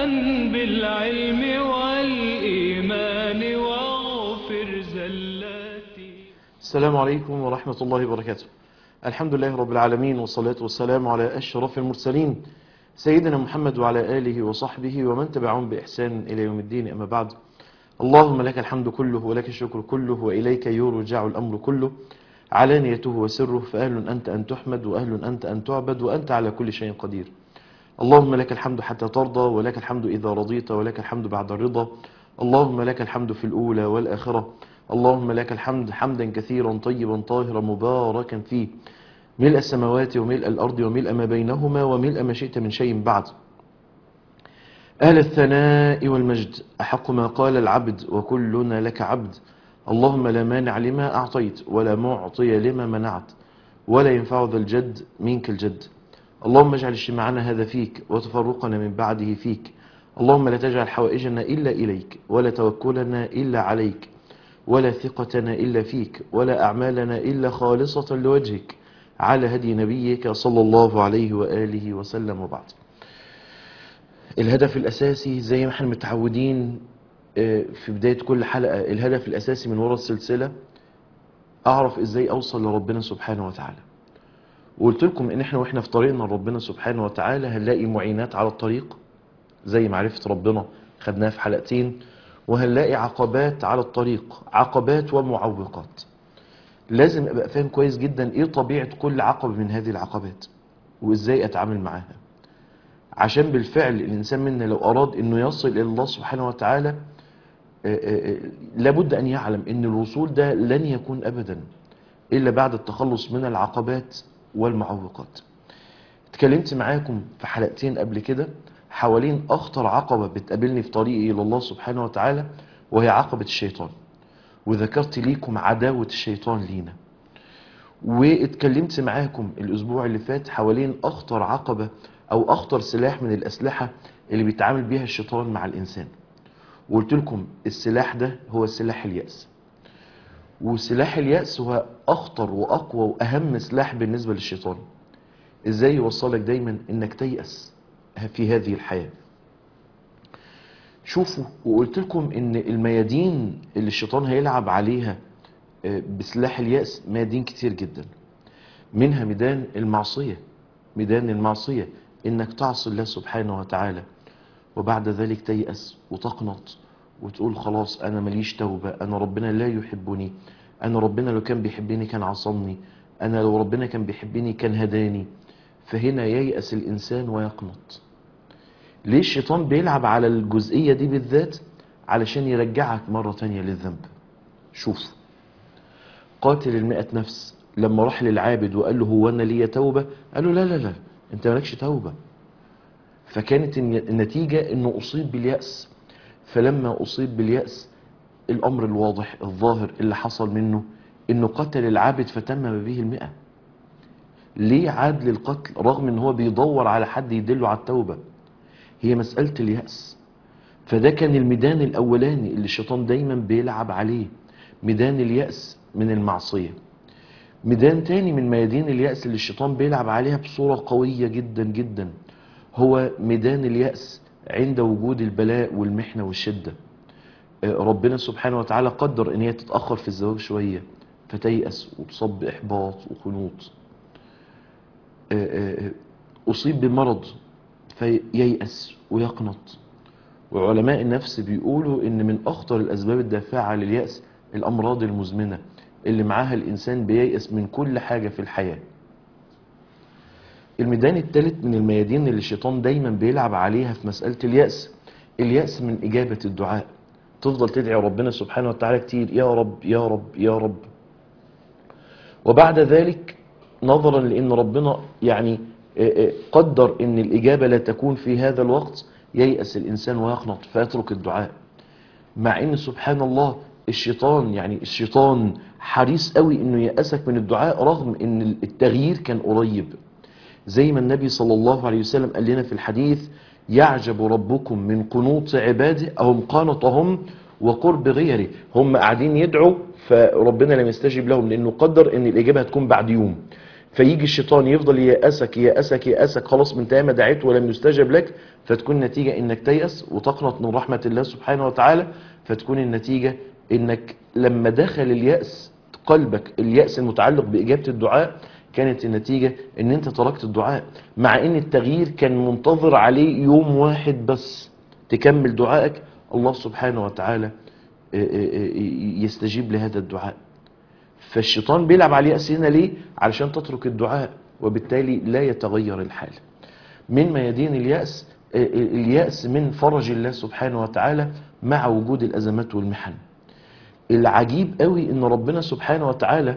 بالعلم والإيمان واغفر زلاتي السلام عليكم ورحمة الله وبركاته الحمد لله رب العالمين والصلاة والسلام على أشرف المرسلين سيدنا محمد وعلى آله وصحبه ومن تبعهم بإحسان إلى يوم الدين أما بعد اللهم لك الحمد كله ولك الشكر كله وإليك يرجع الأمر كله علانيته وسره فأهل أنت أن تحمد وأهل أنت أن تعبد وأنت على كل شيء قدير اللهم لك الحمد حتى ترضى ولك الحمد إذا رضيت ولك الحمد بعد الرضا اللهم لك الحمد في الأولى والآخرة اللهم لك الحمد حمدا كثيرا طيبا طاهرا مباركا فيه ملء السماوات وملء الأرض وملء ما بينهما وملء ما شئت من شيء بعد أهل الثناء والمجد أحق ما قال العبد وكلنا لك عبد اللهم لا مانع لما أعطيت ولا معطي لما منعت ولا ينفع ذا الجد منك الجد اللهم اجعل اجتماعنا هذا فيك وتفرقنا من بعده فيك اللهم لا تجعل حوائجنا إلا إليك ولا توكلنا إلا عليك ولا ثقتنا إلا فيك ولا أعمالنا إلا خالصة لوجهك على هدي نبيك صلى الله عليه وآله وسلم وبعد الهدف الأساسي زي ما احنا متعودين آه، في بداية كل حلقة الهدف الأساسي من وراء السلسلة أعرف إزاي أوصل لربنا سبحانه وتعالى وقلت لكم إن احنا وإحنا في طريقنا لربنا سبحانه وتعالى هنلاقي معينات على الطريق زي معرفة ربنا خدناها في حلقتين وهنلاقي عقبات على الطريق عقبات ومعوقات لازم ابقى فاهم كويس جدا ايه طبيعة كل عقبة من هذه العقبات وازاي اتعامل معاها عشان بالفعل الانسان منا لو اراد انه يصل الى الله سبحانه وتعالى آه، آه، آه، لابد ان يعلم ان الوصول ده لن يكون ابدا الا بعد التخلص من العقبات والمعوقات اتكلمت معاكم في حلقتين قبل كده حوالين اخطر عقبة بتقابلني في طريقي الى الله سبحانه وتعالى وهي عقبة الشيطان وذكرت ليكم عداوة الشيطان لينا واتكلمت معاكم الاسبوع اللي فات حوالين اخطر عقبة او اخطر سلاح من الاسلحة اللي بيتعامل بيها الشيطان مع الانسان وقلت لكم السلاح ده هو سلاح اليأس وسلاح اليأس هو اخطر واقوى واهم سلاح بالنسبة للشيطان ازاي يوصلك دايما انك تيأس في هذه الحياة شوفوا وقلت لكم ان الميادين اللي الشيطان هيلعب عليها آه، بسلاح اليأس ميادين كتير جدا منها ميدان المعصية ميدان المعصية انك تعصي الله سبحانه وتعالى وبعد ذلك تيأس وتقنط وتقول خلاص انا ماليش توبة انا ربنا لا يحبني انا ربنا لو كان بيحبني كان عصمني انا لو ربنا كان بيحبني كان هداني فهنا ييأس الانسان ويقنط ليه الشيطان بيلعب على الجزئية دي بالذات علشان يرجعك مرة تانية للذنب شوف قاتل المئة نفس لما راح للعابد وقال له هو انا ليا توبة قال له لا لا لا انت مالكش توبة فكانت الن- النتيجة انه اصيب باليأس فلما اصيب باليأس الامر الواضح الظاهر اللي حصل منه انه قتل العابد فتم به المئة ليه عاد للقتل رغم ان هو بيدور على حد يدله على التوبة هي مسألة اليأس فده كان الميدان الأولاني اللي الشيطان دايما بيلعب عليه ميدان اليأس من المعصية ميدان تاني من ميادين اليأس اللي الشيطان بيلعب عليها بصورة قوية جدا جدا هو ميدان اليأس عند وجود البلاء والمحنة والشدة آه، ربنا سبحانه وتعالى قدر ان هي تتأخر في الزواج شوية فتيأس وتصاب بإحباط وخنوط آه، آه، أصيب بمرض فييأس ويقنط وعلماء النفس بيقولوا ان من اخطر الاسباب الدافعة لليأس الامراض المزمنة اللي معاها الانسان بييأس من كل حاجة في الحياة الميدان الثالث من الميادين اللي الشيطان دايما بيلعب عليها في مسألة اليأس اليأس من اجابة الدعاء تفضل تدعي ربنا سبحانه وتعالى كتير يا رب يا رب يا رب وبعد ذلك نظرا لان ربنا يعني آه، آه، قدر ان الاجابه لا تكون في هذا الوقت ييأس الانسان ويقنط فيترك الدعاء مع ان سبحان الله الشيطان يعني الشيطان حريص قوي انه يأسك من الدعاء رغم ان التغيير كان قريب زي ما النبي صلى الله عليه وسلم قال لنا في الحديث يعجب ربكم من قنوط عباده أهم قانطهم وقرب غيره هم قاعدين يدعوا فربنا لم يستجب لهم لأنه قدر أن الإجابة هتكون بعد يوم فيجي الشيطان يفضل ييأسك ييأسك ييأسك خلاص من ما دعيت ولم يستجب لك فتكون النتيجة انك تيأس وتقنط من رحمة الله سبحانه وتعالى فتكون النتيجة انك لما دخل اليأس قلبك اليأس المتعلق بإجابة الدعاء كانت النتيجة ان انت تركت الدعاء مع ان التغيير كان منتظر عليه يوم واحد بس تكمل دعائك الله سبحانه وتعالى آه، آه، آه، يستجيب لهذا الدعاء فالشيطان بيلعب على اليأس هنا ليه علشان تترك الدعاء وبالتالي لا يتغير الحال من ميادين اليأس آه، اليأس من فرج الله سبحانه وتعالى مع وجود الأزمات والمحن العجيب قوي ان ربنا سبحانه وتعالى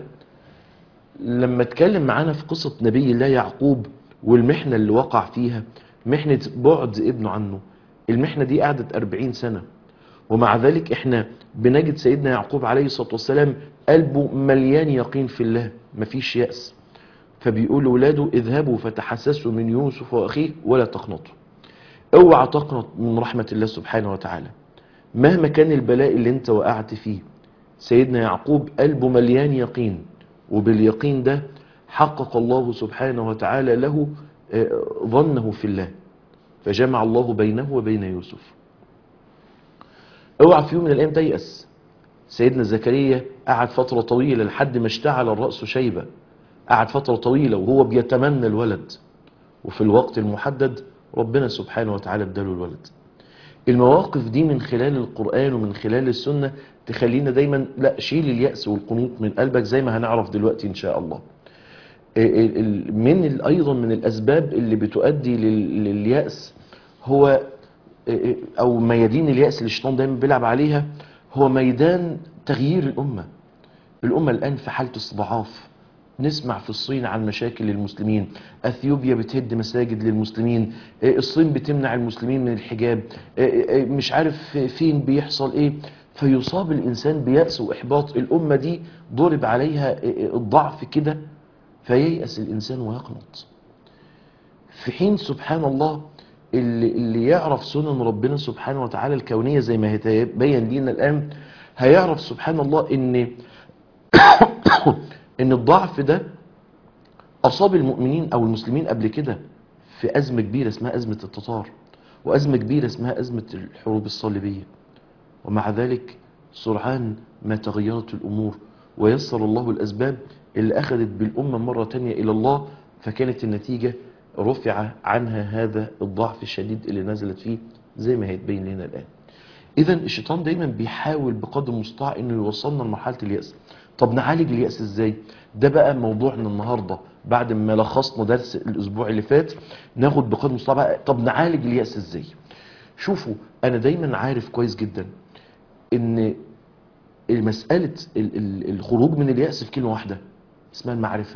لما اتكلم معانا في قصة نبي الله يعقوب والمحنة اللي وقع فيها محنة بعد ابنه عنه المحنة دي قعدت أربعين سنة ومع ذلك احنا بنجد سيدنا يعقوب عليه الصلاة والسلام قلبه مليان يقين في الله مفيش يأس فبيقول لولاده اذهبوا فتحسسوا من يوسف واخيه ولا تقنطوا اوعى تقنط من رحمة الله سبحانه وتعالى مهما كان البلاء اللي انت وقعت فيه سيدنا يعقوب قلبه مليان يقين وباليقين ده حقق الله سبحانه وتعالى له آه، ظنه في الله فجمع الله بينه وبين يوسف اوعى في يوم من الايام تيأس سيدنا زكريا قعد فترة طويلة لحد ما اشتعل الرأس شيبة قعد فترة طويلة وهو بيتمنى الولد وفي الوقت المحدد ربنا سبحانه وتعالى اداله الولد المواقف دي من خلال القرآن ومن خلال السنة تخلينا دايما لا شيل اليأس والقنوط من قلبك زي ما هنعرف دلوقتي ان شاء الله ال- ال- من ال- ايضا من الاسباب اللي بتؤدي لل- لليأس هو او ميادين اليأس اللي الشيطان دايما بيلعب عليها هو ميدان تغيير الامة الامة الان في حالة استضعاف نسمع في الصين عن مشاكل للمسلمين اثيوبيا بتهد مساجد للمسلمين آه، الصين بتمنع المسلمين من الحجاب آه، آه، مش عارف فين بيحصل ايه فيصاب الانسان بيأس واحباط الامة دي ضرب عليها آه، آه، الضعف كده فييأس الانسان ويقنط في حين سبحان الله اللي, اللي يعرف سنن ربنا سبحانه وتعالى الكونية زي ما هيتبين لينا الآن هيعرف سبحان الله ان ان الضعف ده أصاب المؤمنين أو المسلمين قبل كده في أزمة كبيرة اسمها أزمة التتار وأزمة كبيرة اسمها أزمة الحروب الصليبية ومع ذلك سرعان ما تغيرت الأمور ويسر الله الأسباب اللي أخذت بالأمة مرة تانية إلى الله فكانت النتيجة رفع عنها هذا الضعف الشديد اللي نزلت فيه زي ما هيتبين لنا الآن إذا الشيطان دايما بيحاول بقدر المستطاع إنه يوصلنا لمرحلة اليأس طب نعالج اليأس إزاي؟ ده بقى موضوعنا النهاردة بعد ما لخصنا درس الأسبوع اللي فات ناخد بقدر المستطاع بقى طب نعالج اليأس إزاي؟ شوفوا أنا دايما عارف كويس جدا إن مسألة ال- ال- الخروج من اليأس في كلمة واحدة اسمها المعرفة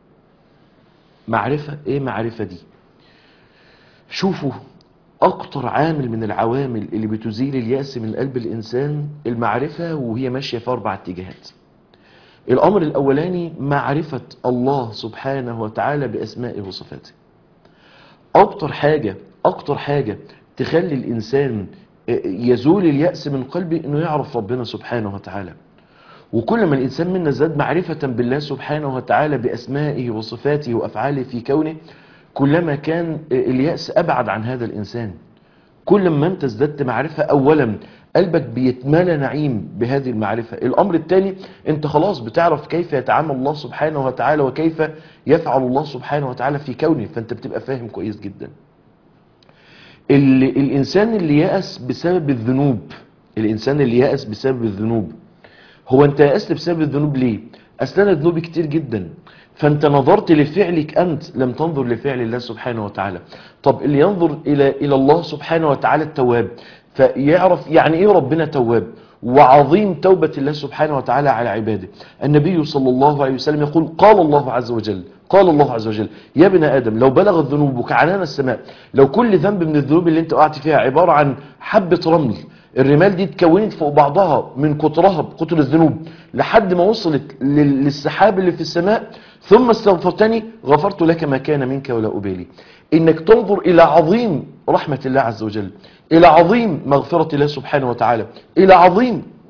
معرفة ايه معرفة دي شوفوا اكتر عامل من العوامل اللي بتزيل اليأس من قلب الانسان المعرفة وهي ماشية في اربع اتجاهات الامر الاولاني معرفة الله سبحانه وتعالى باسمائه وصفاته اكتر حاجة اكتر حاجة تخلي الانسان يزول اليأس من قلبه انه يعرف ربنا سبحانه وتعالى وكل ما الإنسان منا زاد معرفة بالله سبحانه وتعالى بأسمائه وصفاته وأفعاله في كونه كلما كان اليأس أبعد عن هذا الإنسان كل ما أنت ازددت معرفة أولا قلبك بيتملى نعيم بهذه المعرفة الأمر الثاني أنت خلاص بتعرف كيف يتعامل الله سبحانه وتعالى وكيف يفعل الله سبحانه وتعالى في كونه فأنت بتبقى فاهم كويس جدا ال- الإنسان اللي يأس بسبب الذنوب الإنسان اللي يأس بسبب الذنوب هو انت يأست بسبب الذنوب ليه اصل انا ذنوبي كتير جدا فانت نظرت لفعلك انت لم تنظر لفعل الله سبحانه وتعالى طب اللي ينظر الى الى الله سبحانه وتعالى التواب فيعرف يعني ايه ربنا تواب وعظيم توبة الله سبحانه وتعالى على عباده النبي صلى الله عليه وسلم يقول قال الله عز وجل قال الله عز وجل يا ابن آدم لو بلغت ذنوبك عنان السماء لو كل ذنب من الذنوب اللي انت وقعت فيها عبارة عن حبة رمل الرمال دي اتكونت فوق بعضها من كترها بكتر الذنوب لحد ما وصلت لل- للسحاب اللي في السماء ثم استغفرتني غفرت لك ما كان منك ولا أبالي انك تنظر الى عظيم رحمة الله عز وجل الى عظيم مغفرة الله سبحانه وتعالى الى عظيم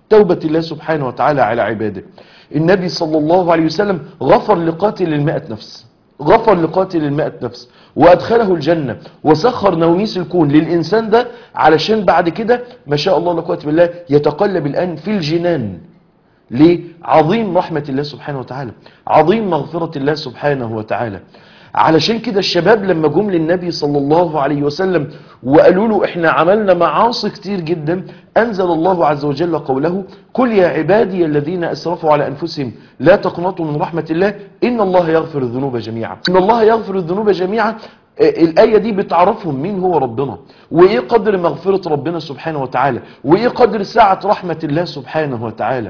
توبة الله سبحانه وتعالى على عباده النبي صلى الله عليه وسلم غفر لقاتل المائة نفس غفر لقاتل المائة نفس وأدخله الجنة وسخر نوميس الكون للإنسان ده علشان بعد كده ما شاء الله لا قوة بالله يتقلب الآن في الجنان ليه؟ عظيم رحمة الله سبحانه وتعالى عظيم مغفرة الله سبحانه وتعالى علشان كده الشباب لما جم للنبي صلى الله عليه وسلم وقالوا له احنا عملنا معاصي كتير جدا انزل الله عز وجل قوله قل يا عبادي الذين اسرفوا على انفسهم لا تقنطوا من رحمة الله ان الله يغفر الذنوب جميعا ان الله يغفر الذنوب جميعا آه، الآية دي بتعرفهم مين هو ربنا وإيه قدر مغفرة ربنا سبحانه وتعالى وإيه قدر سعة رحمة الله سبحانه وتعالى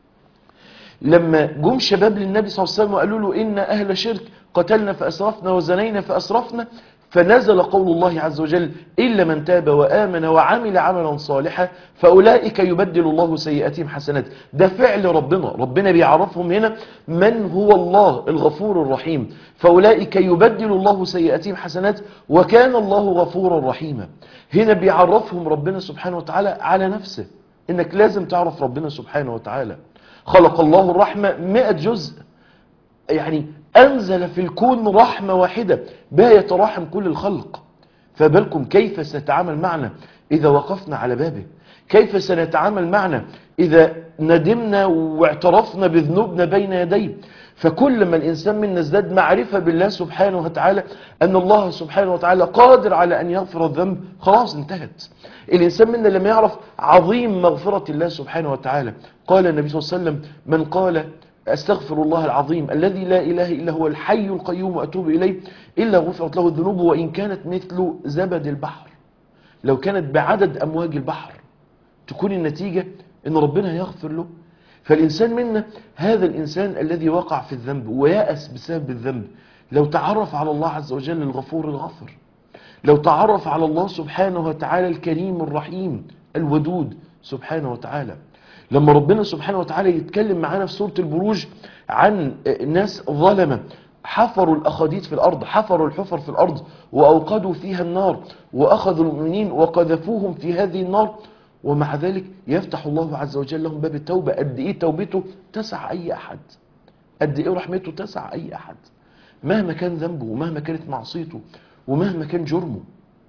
لما جم شباب للنبي صلى الله عليه وسلم وقالوا له إن أهل شرك قتلنا فأسرفنا وزنينا فأسرفنا فنزل قول الله عز وجل إلا من تاب وآمن وعمل عملا صالحا فأولئك يبدل الله سيئاتهم حسنات ده فعل ربنا ربنا بيعرفهم هنا من هو الله الغفور الرحيم فأولئك يبدل الله سيئاتهم حسنات وكان الله غفورا رحيما هنا بيعرفهم ربنا سبحانه وتعالى على نفسه إنك لازم تعرف ربنا سبحانه وتعالى خلق الله الرحمة مئة جزء يعني أنزل في الكون رحمة واحدة بها يتراحم كل الخلق فبالكم كيف سنتعامل معنا إذا وقفنا على بابه كيف سنتعامل معنا إذا ندمنا واعترفنا بذنوبنا بين يديه فكل ما الإنسان منا ازداد معرفة بالله سبحانه وتعالى أن الله سبحانه وتعالى قادر على أن يغفر الذنب خلاص انتهت الإنسان منا لما يعرف عظيم مغفرة الله سبحانه وتعالى قال النبي صلى الله عليه وسلم من قال أستغفر الله العظيم الذي لا إله إلا هو الحي القيوم وأتوب إليه إلا غفرت له الذنوب وإن كانت مثل زبد البحر لو كانت بعدد أمواج البحر تكون النتيجة إن ربنا يغفر له فالإنسان منا هذا الإنسان الذي وقع في الذنب ويأس بسبب الذنب لو تعرف على الله عز وجل الغفور الغفر لو تعرف على الله سبحانه وتعالى الكريم الرحيم الودود سبحانه وتعالى لما ربنا سبحانه وتعالى يتكلم معانا في سورة البروج عن ناس ظلمة حفروا الأخاديد في الأرض حفروا الحفر في الأرض وأوقدوا فيها النار وأخذوا المؤمنين وقذفوهم في هذه النار ومع ذلك يفتح الله عز وجل لهم باب التوبة قد إيه توبته تسع أي أحد قد إيه رحمته تسع أي أحد مهما كان ذنبه ومهما كانت معصيته ومهما كان جرمه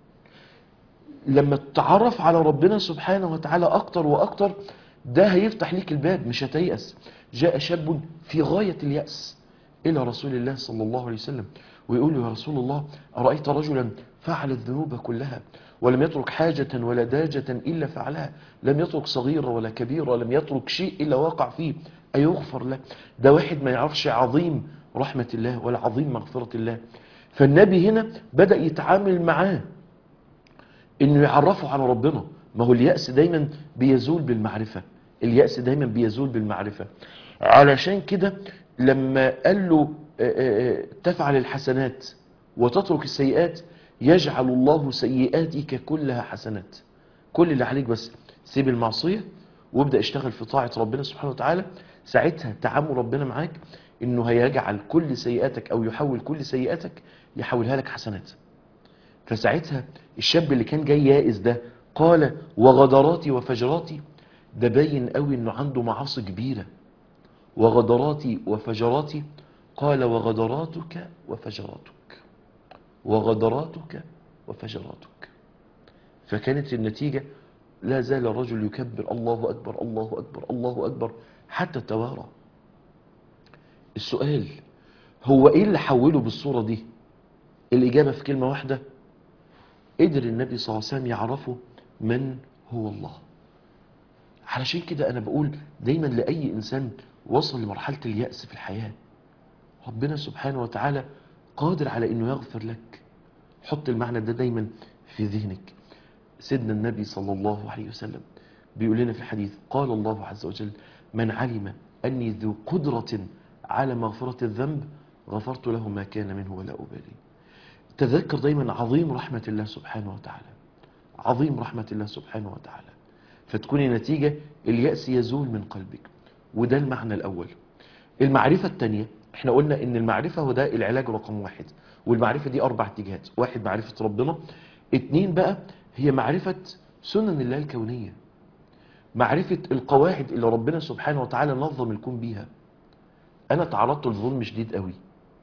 لما تتعرف على ربنا سبحانه وتعالى أكتر وأكتر ده هيفتح ليك الباب مش هتيأس جاء شاب في غاية اليأس إلى رسول الله صلى الله عليه وسلم ويقول له يا رسول الله أرأيت رجلا فعل الذنوب كلها ولم يترك حاجة ولا داجة إلا فعلها لم يترك صغيرة ولا كبيرة لم يترك شيء إلا وقع فيه أيغفر له ده واحد ما يعرفش عظيم رحمة الله ولا عظيم مغفرة الله فالنبي هنا بدأ يتعامل معاه انه يعرفه على ربنا ما هو اليأس دايما بيزول بالمعرفة اليأس دايما بيزول بالمعرفة علشان كده لما قال له آه، آه، تفعل الحسنات وتترك السيئات يجعل الله سيئاتك كلها حسنات كل اللي عليك بس سيب المعصية وابدأ اشتغل في طاعة ربنا سبحانه وتعالى ساعتها تعامل ربنا معاك انه هيجعل كل سيئاتك او يحول كل سيئاتك يحولها لك حسنات فساعتها الشاب اللي كان جاي يائس ده قال وغدراتي وفجراتي ده باين قوي انه عنده معاصي كبيره وغدراتي وفجراتي قال وغدراتك وفجراتك وغدراتك وفجراتك فكانت النتيجة لا زال الرجل يكبر الله أكبر الله أكبر الله أكبر حتى توارى السؤال هو إيه اللي حوله بالصورة دي الإجابة في كلمة واحدة قدر النبي صلى الله عليه وسلم يعرفه من هو الله علشان كده أنا بقول دايما لأي إنسان وصل لمرحلة اليأس في الحياة ربنا سبحانه وتعالى قادر على انه يغفر لك حط المعنى ده دايما في ذهنك سيدنا النبي صلى الله عليه وسلم بيقول لنا في الحديث قال الله عز وجل من علم اني ذو قدرة على مغفرة الذنب غفرت له ما كان منه ولا أبالي تذكر دايما عظيم رحمة الله سبحانه وتعالى عظيم رحمة الله سبحانه وتعالى فتكون النتيجة اليأس يزول من قلبك وده المعنى الأول المعرفة الثانية احنا قلنا ان المعرفة هو ده العلاج رقم واحد والمعرفة دي اربع اتجاهات واحد معرفة ربنا اتنين بقى هي معرفة سنن الله الكونية معرفة القواعد اللي ربنا سبحانه وتعالى نظم الكون بيها انا تعرضت لظلم شديد قوي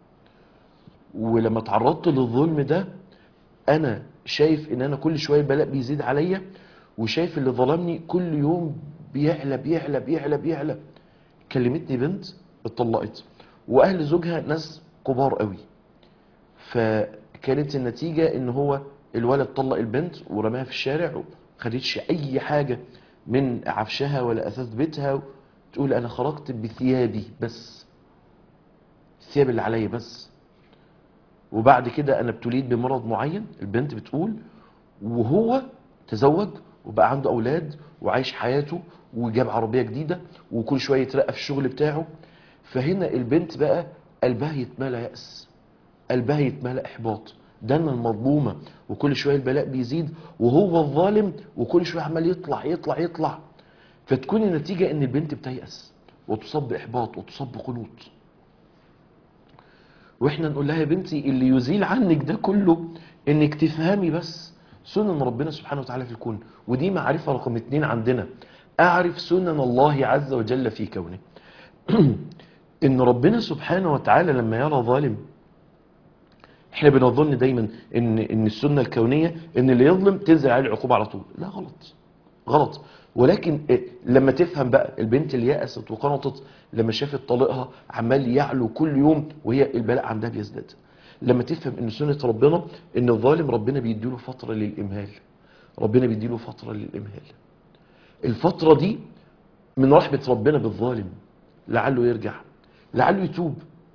ولما تعرضت للظلم ده انا شايف ان انا كل شويه البلاء بيزيد عليا وشايف اللي ظلمني كل يوم بيعلى بيعلى بيعلى بيعلى كلمتني بنت اتطلقت واهل زوجها ناس كبار قوي فكانت النتيجه ان هو الولد طلق البنت ورماها في الشارع وما خدتش اي حاجه من عفشها ولا اثاث بيتها تقول انا خرجت بثيابي بس الثياب اللي عليا بس وبعد كده انا ابتليت بمرض معين البنت بتقول وهو تزوج وبقى عنده اولاد وعايش حياته وجاب عربيه جديده وكل شويه يترقى في الشغل بتاعه فهنا البنت بقى قلبها يتملى يأس قلبها يتملى احباط ده انا المظلومه وكل شويه البلاء بيزيد وهو الظالم وكل شويه عمال يطلع يطلع يطلع فتكون النتيجه ان البنت بتيأس وتصاب باحباط وتصاب بقنوط واحنا نقول لها يا بنتي اللي يزيل عنك ده كله انك تفهمي بس سنن ربنا سبحانه وتعالى في الكون ودي معرفة رقم اتنين عندنا اعرف سنن الله عز وجل في كونه ان ربنا سبحانه وتعالى لما يرى ظالم احنا بنظن دايما ان ان السنه الكونيه ان اللي يظلم تنزل عليه العقوبه على طول لا غلط غلط ولكن إيه، لما تفهم بقى البنت اللي يأست وقنطت لما شافت طليقها عمال يعلو كل يوم وهي البلاء عندها بيزداد لما تفهم ان سنه ربنا ان الظالم ربنا بيديله فتره للامهال ربنا بيديله فتره للامهال الفتره دي من رحمه ربنا بالظالم لعله يرجع لعله يتوب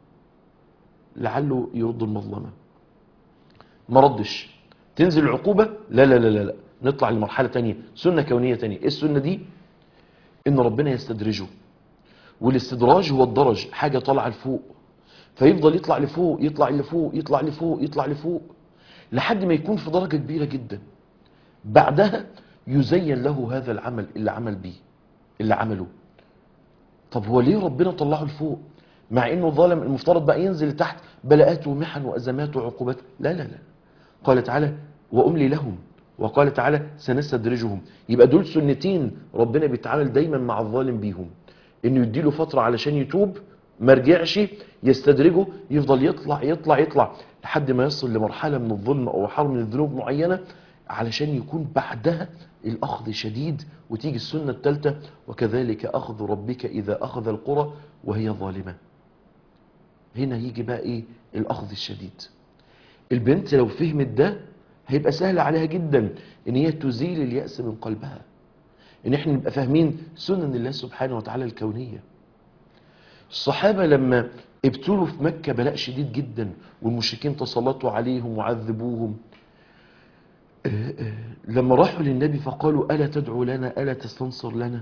لعله يرد المظلمه ما ردش تنزل العقوبة لا لا لا لا, لا. نطلع لمرحلة تانية سنة كونية تانية ايه السنة دي ان ربنا يستدرجه والاستدراج هو الدرج حاجة طالعة لفوق فيفضل يطلع لفوق يطلع لفوق يطلع لفوق يطلع لفوق لحد ما يكون في درجة كبيرة جدا بعدها يزين له هذا العمل اللي عمل بيه اللي عمله طب هو ليه ربنا طلعه لفوق مع انه ظالم المفترض بقى ينزل لتحت بلاءات ومحن وازمات وعقوبات لا لا لا قال تعالى واملي لهم وقال تعالى سنستدرجهم يبقى دول سنتين ربنا بيتعامل دايما مع الظالم بيهم انه يديله فتره علشان يتوب ما رجعش يستدرجه يفضل يطلع يطلع يطلع لحد ما يصل لمرحله من الظلم او حرم من الذنوب معينه علشان يكون بعدها الاخذ شديد وتيجي السنه الثالثه وكذلك اخذ ربك اذا اخذ القرى وهي ظالمه هنا يجي بقى ايه الاخذ الشديد البنت لو فهمت ده هيبقى سهل عليها جدا ان هي تزيل اليأس من قلبها ان احنا نبقى فاهمين سنن الله سبحانه وتعالى الكونية الصحابة لما ابتلوا في مكة بلاء شديد جدا والمشركين تسلطوا عليهم وعذبوهم آه، آه، لما راحوا للنبي فقالوا ألا تدعو لنا ألا تستنصر لنا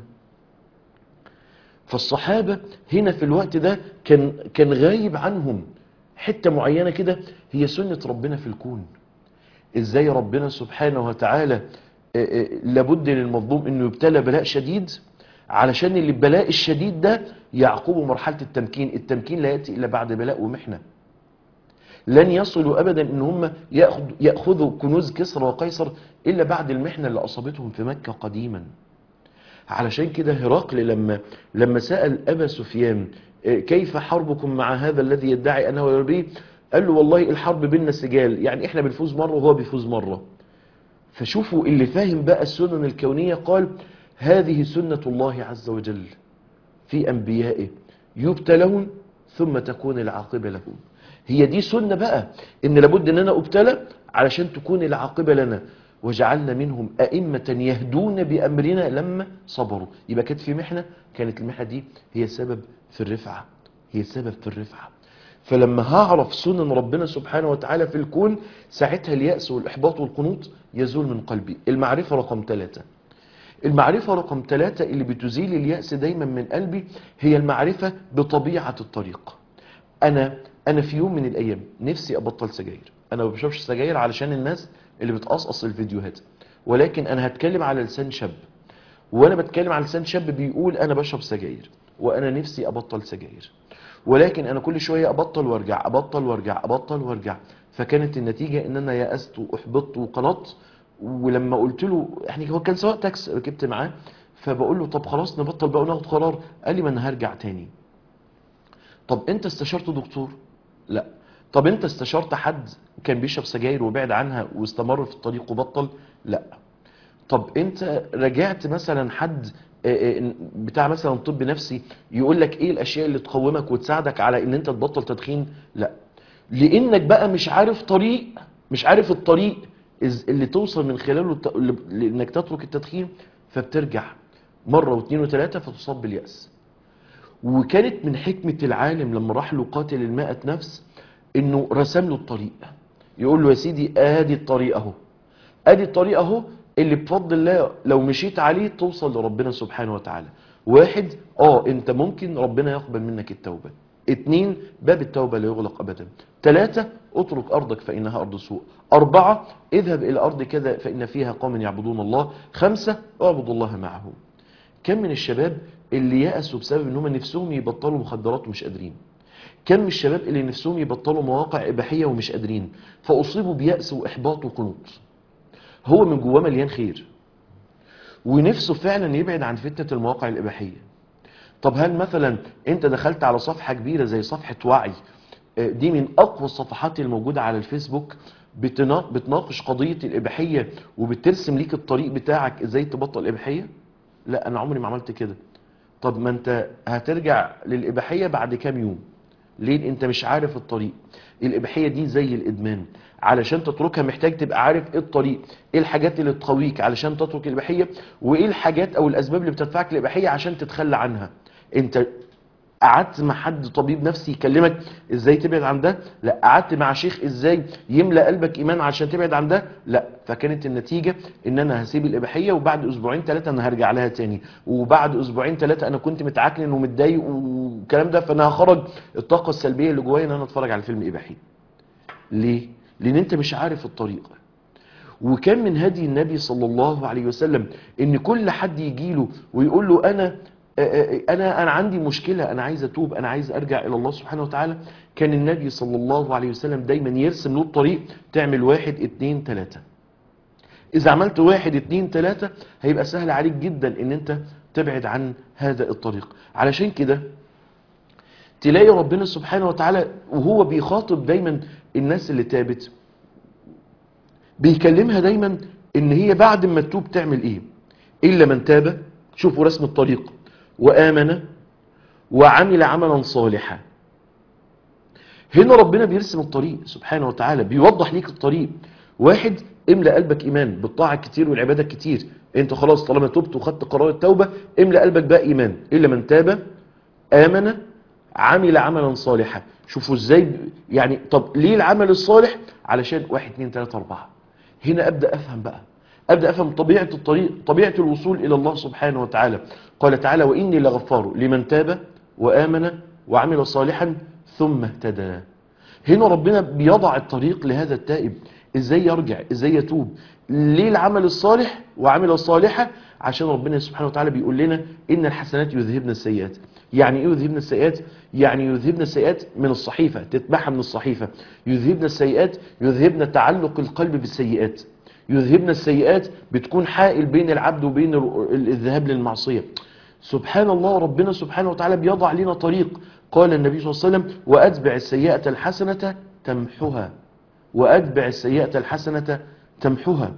فالصحابة هنا في الوقت ده كان كان غايب عنهم حتة معينة كده هي سنة ربنا في الكون ازاي ربنا سبحانه وتعالى آه، آه، لابد للمظلوم انه يبتلى بلاء شديد علشان اللي البلاء الشديد ده يعقبه مرحلة التمكين التمكين لا يأتي إلا بعد بلاء ومحنة لن يصلوا أبدا ان هم يأخذ- يأخذوا كنوز كسرى وقيصر إلا بعد المحنة اللي أصابتهم في مكة قديما علشان كده هرقل لما لما سأل أبا سفيان آه، كيف حربكم مع هذا الذي يدعي أنه يربيه قال له والله الحرب بيننا سجال يعني احنا بنفوز مرة وهو بيفوز مرة فشوفوا اللي فاهم بقى السنن الكونية قال هذه سنة الله عز وجل في أنبيائه يبتلون ثم تكون العاقبة لهم هي دي سنة بقى إن لابد إن أنا أبتلى علشان تكون العاقبة لنا وجعلنا منهم أئمة يهدون بأمرنا لما صبروا يبقى كانت في محنة كانت المحنة دي هي سبب في الرفعة هي سبب في الرفعة فلما هعرف سنن ربنا سبحانه وتعالى في الكون ساعتها اليأس والإحباط والقنوط يزول من قلبي المعرفة رقم ثلاثة المعرفة رقم ثلاثة اللي بتزيل اليأس دايما من قلبي هي المعرفة بطبيعة الطريق أنا أنا في يوم من الأيام نفسي أبطل سجاير أنا ما بشربش سجاير علشان الناس اللي بتقصقص الفيديوهات ولكن أنا هتكلم على لسان شاب وأنا بتكلم على لسان شاب بيقول أنا بشرب سجاير وأنا نفسي أبطل سجاير ولكن أنا كل شوية أبطل وأرجع أبطل وأرجع أبطل وأرجع فكانت النتيجة إن أنا يأست وأحبطت وقنطت ولما قلت له يعني هو كان سواق تاكس ركبت معاه فبقول له طب خلاص نبطل بقى وناخد قرار قال لي ما انا هرجع تاني طب انت استشرت دكتور لا طب انت استشرت حد كان بيشرب سجاير وبعد عنها واستمر في الطريق وبطل لا طب انت رجعت مثلا حد آه، آه، بتاع مثلا طب نفسي يقول لك ايه الاشياء اللي تقومك وتساعدك على ان انت تبطل تدخين لا لانك بقى مش عارف طريق مش عارف الطريق إز- اللي توصل من خلاله الت- ل- لانك تترك التدخين فبترجع مره واثنين وثلاثه فتصاب بالياس وكانت من حكمة العالم لما راح له قاتل المائة نفس انه رسم له الطريق يقول له يا سيدي ادي الطريق اهو ادي الطريق اهو اللي بفضل الله لو مشيت عليه توصل لربنا سبحانه وتعالى واحد اه انت ممكن ربنا يقبل منك التوبة اتنين باب التوبة لا يغلق ابدا ثلاثة اترك ارضك فانها ارض سوء اربعة اذهب الى ارض كذا فان فيها قوم يعبدون الله خمسة اعبدوا الله معهم كم من الشباب اللي يأسوا بسبب ان هم نفسهم يبطلوا مخدرات ومش قادرين كم من الشباب اللي نفسهم يبطلوا مواقع إباحية ومش قادرين فأصيبوا بيأس وإحباط وقنوط هو من جواه مليان خير ونفسه فعلا يبعد عن فتنة المواقع الإباحية طب هل مثلا انت دخلت على صفحة كبيرة زي صفحة وعي آه، دي من أقوى الصفحات الموجودة على الفيسبوك بتنا- بتناقش قضية الإباحية وبترسم ليك الطريق بتاعك ازاي تبطل إباحية لا أنا عمري ما عملت كده طب ما انت هترجع للإباحية بعد كام يوم ليه انت مش عارف الطريق الإباحية دي زي الإدمان علشان تتركها محتاج تبقى عارف ايه الطريق ايه الحاجات اللي تقويك علشان تترك الإباحية وايه الحاجات او الأسباب اللي بتدفعك للإباحية عشان تتخلى عنها انت قعدت مع حد طبيب نفسي يكلمك ازاي تبعد عن ده لا قعدت مع شيخ ازاي يملأ قلبك ايمان عشان تبعد عن ده لا فكانت النتيجة ان انا هسيب الاباحية وبعد اسبوعين ثلاثة انا هرجع لها تاني وبعد اسبوعين ثلاثة انا كنت متعكنن ومتضايق والكلام ده فانا هخرج الطاقة السلبية اللي جوايا ان انا اتفرج على فيلم اباحي ليه لان انت مش عارف الطريق وكان من هدي النبي صلى الله عليه وسلم ان كل حد يجي له ويقول له انا انا انا عندي مشكله انا عايز اتوب انا عايز ارجع الى الله سبحانه وتعالى كان النبي صلى الله عليه وسلم دايما يرسم له الطريق تعمل واحد اتنين تلاته اذا عملت واحد اتنين تلاته هيبقى سهل عليك جدا ان انت تبعد عن هذا الطريق علشان كده تلاقي ربنا سبحانه وتعالى وهو بيخاطب دايما الناس اللي تابت بيكلمها دايما ان هي بعد ما تتوب تعمل ايه الا من تاب شوفوا رسم الطريق وامن وعمل عملا صالحا هنا ربنا بيرسم الطريق سبحانه وتعالى بيوضح ليك الطريق واحد املأ قلبك ايمان بالطاعة كتير والعبادة كتير انت خلاص طالما تبت وخدت قرار التوبة املأ قلبك بقى ايمان الا من تاب امن عمل عملا صالحا شوفوا ازاي ب- يعني طب ليه العمل الصالح علشان واحد اتنين تلاتة اربعة هنا ابدأ افهم بقى ابدأ افهم طبيعة الطريق طبيعة الوصول الى الله سبحانه وتعالى قال تعالى واني لغفار لمن تاب وامن وعمل صالحا ثم اهتدى هنا ربنا بيضع الطريق لهذا التائب ازاي يرجع ازاي يتوب ليه العمل الصالح وعمل صالحا عشان ربنا سبحانه وتعالى بيقول لنا ان الحسنات يذهبن السيئات يعني ايه يذهبن السيئات يعني يذهبن السيئات من الصحيفة تتبعها من الصحيفة يذهبن السيئات يذهبن تعلق القلب بالسيئات يذهبن السيئات بتكون حائل بين العبد وبين ال- الذهاب للمعصية سبحان الله ربنا سبحانه وتعالى بيضع لنا طريق قال النبي صلى الله عليه وسلم وأتبع السيئة الحسنة تمحها وأتبع السيئة الحسنة تمحها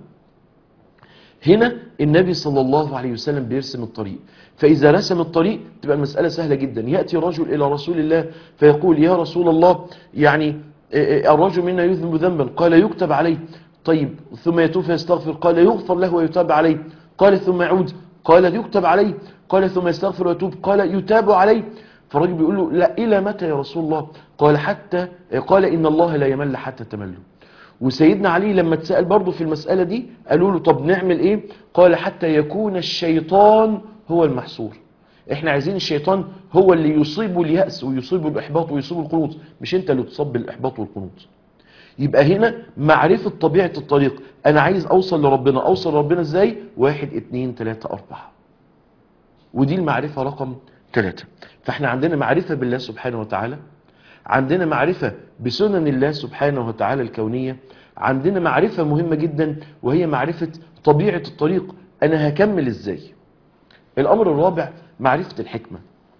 هنا النبي صلى الله عليه وسلم بيرسم الطريق فإذا رسم الطريق تبقى المسألة سهلة جدا يأتي رجل إلى رسول الله فيقول يا رسول الله يعني آه، آه، الرجل منا يذنب ذنبا قال يكتب عليه طيب ثم يتوب فيستغفر قال يغفر له ويتاب عليه قال ثم يعود قال يكتب عليه قال ثم يستغفر ويتوب قال يتاب عليه فالراجل بيقول له لا إلى متى يا رسول الله قال حتى قال إن الله لا يمل حتى تملوا وسيدنا علي لما اتسأل برضه في المسألة دي قالوا له طب نعمل ايه قال حتى يكون الشيطان هو المحصور احنا عايزين الشيطان هو اللي يصيب اليأس ويصيب الإحباط ويصيب القنوط مش انت اللي تصاب بالإحباط والقنوط يبقى هنا معرفة طبيعة الطريق انا عايز اوصل لربنا اوصل لربنا ازاي واحد اتنين تلاتة اربعة ودي المعرفة رقم ثلاثة فاحنا عندنا معرفة بالله سبحانه وتعالى عندنا معرفة بسنن الله سبحانه وتعالى الكونية عندنا معرفة مهمة جدا وهي معرفة طبيعة الطريق أنا هكمل إزاي الأمر الرابع معرفة الحكمة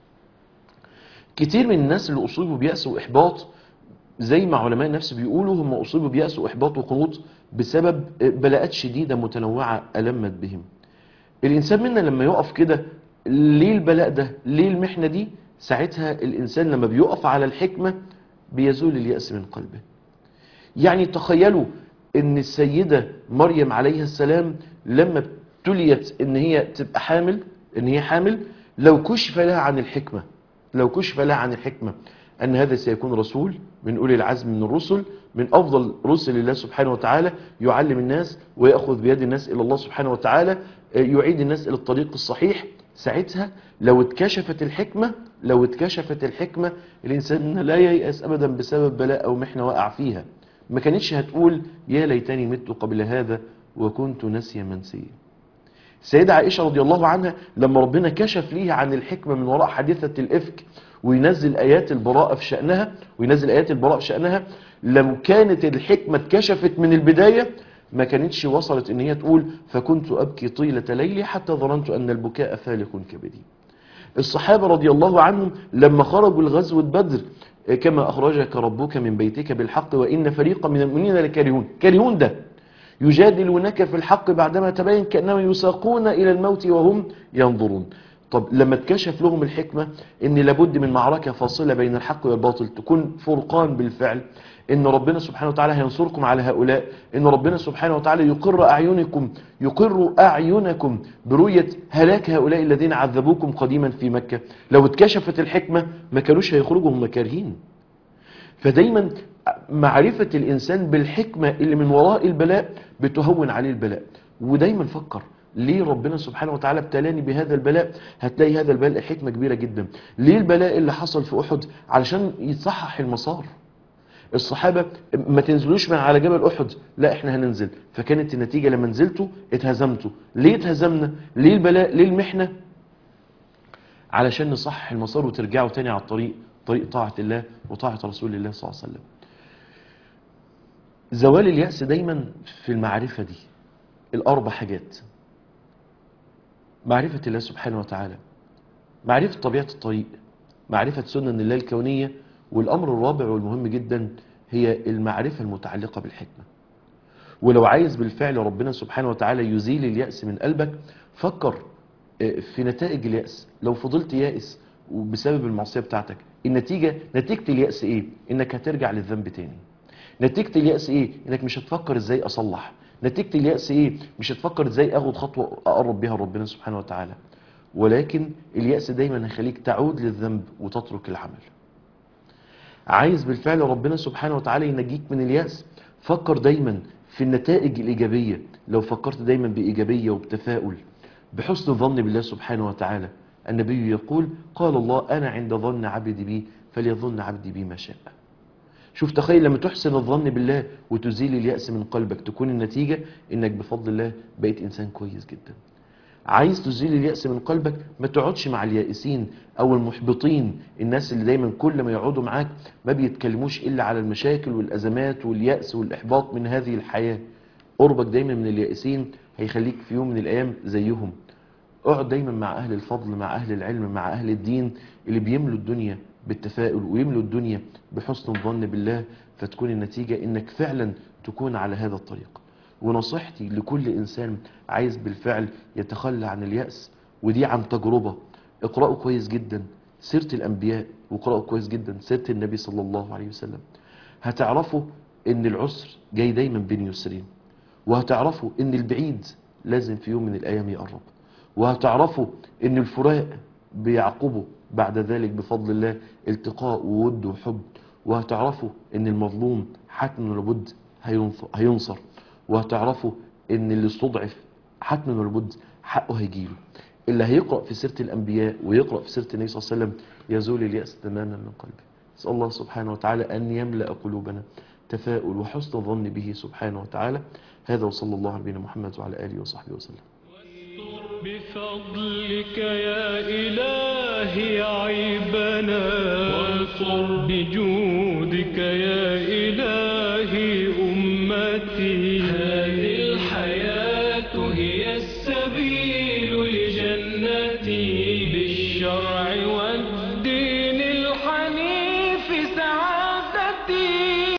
كتير من الناس اللي أصيبوا بيأس وإحباط زي ما علماء النفس بيقولوا هم أصيبوا بيأس وإحباط وقنوط بسبب بلاءات شديدة متنوعة ألمت بهم الإنسان منا لما يقف كده ليه البلاء ده ليه المحنة دي ساعتها الإنسان لما بيقف على الحكمة بيزول اليأس من قلبه يعني تخيلوا ان السيدة مريم عليها السلام لما ابتليت ان هي تبقى حامل ان هي حامل لو كشف لها عن الحكمة لو كشف لها عن الحكمة ان هذا سيكون رسول من اولي العزم من الرسل من افضل رسل الله سبحانه وتعالى يعلم الناس ويأخذ بيد الناس الى الله سبحانه وتعالى يعيد الناس الى الطريق الصحيح ساعتها لو اتكشفت الحكمة لو اتكشفت الحكمة الانسان لا ييأس ابدا بسبب بلاء او محنة وقع فيها ما كانتش هتقول يا ليتني مت قبل هذا وكنت نسيا منسيا السيدة عائشة رضي الله عنها لما ربنا كشف ليها عن الحكمة من وراء حادثة الإفك وينزل آيات البراءة في شأنها وينزل آيات البراءة في شأنها لو كانت الحكمة اتكشفت من البداية ما كانتش وصلت ان هي تقول فكنت أبكي طيلة ليلي حتى ظننت أن البكاء فالق كبدي الصحابة رضي الله عنهم لما خرجوا لغزوة بدر كما أخرجك ربك من بيتك بالحق وإن فريقا من المؤمنين لكارهون كارهون ده يجادلونك في الحق بعدما تبين كأنما يساقون إلى الموت وهم ينظرون طب لما اتكشف لهم الحكمة ان لابد من معركة فاصلة بين الحق والباطل تكون فرقان بالفعل ان ربنا سبحانه وتعالى هينصركم على هؤلاء ان ربنا سبحانه وتعالى يقر اعينكم يقر اعينكم برؤية هلاك هؤلاء الذين عذبوكم قديما في مكة لو اتكشفت الحكمة ما كانوش هيخرجوا هم كارهين فدايما معرفة الانسان بالحكمة اللي من وراء البلاء بتهون عليه البلاء ودايما فكر ليه ربنا سبحانه وتعالى ابتلاني بهذا البلاء هتلاقي هذا البلاء حكمة كبيرة جدا ليه البلاء اللي حصل في أحد علشان يتصحح المسار الصحابة ما تنزلوش من على جبل أحد لا احنا هننزل فكانت النتيجة لما نزلتوا اتهزمتوا ليه اتهزمنا ليه البلاء ليه المحنة علشان نصحح المسار وترجعوا تاني على الطريق طريق طاعة الله وطاعة رسول الله صلى الله عليه وسلم زوال اليأس دايما في المعرفة دي الأربع حاجات معرفة الله سبحانه وتعالى معرفة طبيعة الطريق معرفة سنن الله الكونية والأمر الرابع والمهم جدا هي المعرفة المتعلقة بالحكمة ولو عايز بالفعل ربنا سبحانه وتعالى يزيل اليأس من قلبك فكر في نتائج اليأس لو فضلت يائس وبسبب المعصية بتاعتك النتيجة نتيجة اليأس ايه انك هترجع للذنب تاني نتيجة اليأس ايه انك مش هتفكر ازاي اصلح نتيجة اليأس ايه مش هتفكر ازاي اخد خطوة اقرب بيها ربنا سبحانه وتعالى ولكن اليأس دايما هيخليك تعود للذنب وتترك العمل عايز بالفعل ربنا سبحانه وتعالى ينجيك من اليأس فكر دايما في النتائج الإيجابية لو فكرت دايما بإيجابية وبتفاؤل بحسن ظن بالله سبحانه وتعالى النبي يقول قال الله أنا عند ظن عبدي بي فليظن عبدي بي ما شاء شوف تخيل لما تحسن الظن بالله وتزيل اليأس من قلبك تكون النتيجة انك بفضل الله بقيت انسان كويس جدا عايز تزيل اليأس من قلبك ما تقعدش مع اليائسين او المحبطين الناس اللي دايما كل ما يقعدوا معاك ما بيتكلموش الا على المشاكل والازمات واليأس والاحباط من هذه الحياة قربك دايما من اليائسين هيخليك في يوم من الايام زيهم اقعد دايما مع اهل الفضل مع اهل العلم مع اهل الدين اللي بيملوا الدنيا بالتفاؤل ويملوا الدنيا بحسن الظن بالله فتكون النتيجة انك فعلا تكون على هذا الطريق ونصيحتي لكل انسان عايز بالفعل يتخلى عن اليأس ودي عن تجربة اقرأوا كويس جدا سيرة الانبياء واقرأوا كويس جدا سيرة النبي صلى الله عليه وسلم هتعرفوا ان العسر جاي دايما بين يسرين وهتعرفوا ان البعيد لازم في يوم من الايام يقرب وهتعرفوا ان الفراق بيعقبه بعد ذلك بفضل الله التقاء وود وحب وهتعرفوا ان المظلوم حتما ولابد هينصر وهتعرفوا ان اللي استضعف حتما ولابد حقه هيجيله اللي هيقرأ في سيرة الأنبياء ويقرأ في سيرة النبي صلى الله عليه وسلم يزول اليأس تماما من قلبه نسأل الله سبحانه وتعالى أن يملأ قلوبنا تفاؤل وحسن ظن به سبحانه وتعالى هذا وصلى الله على نبينا محمد وعلى آله وصحبه وسلم بفضلك يا إلهي عيبنا وانصر بجودك يا إلهي أمتي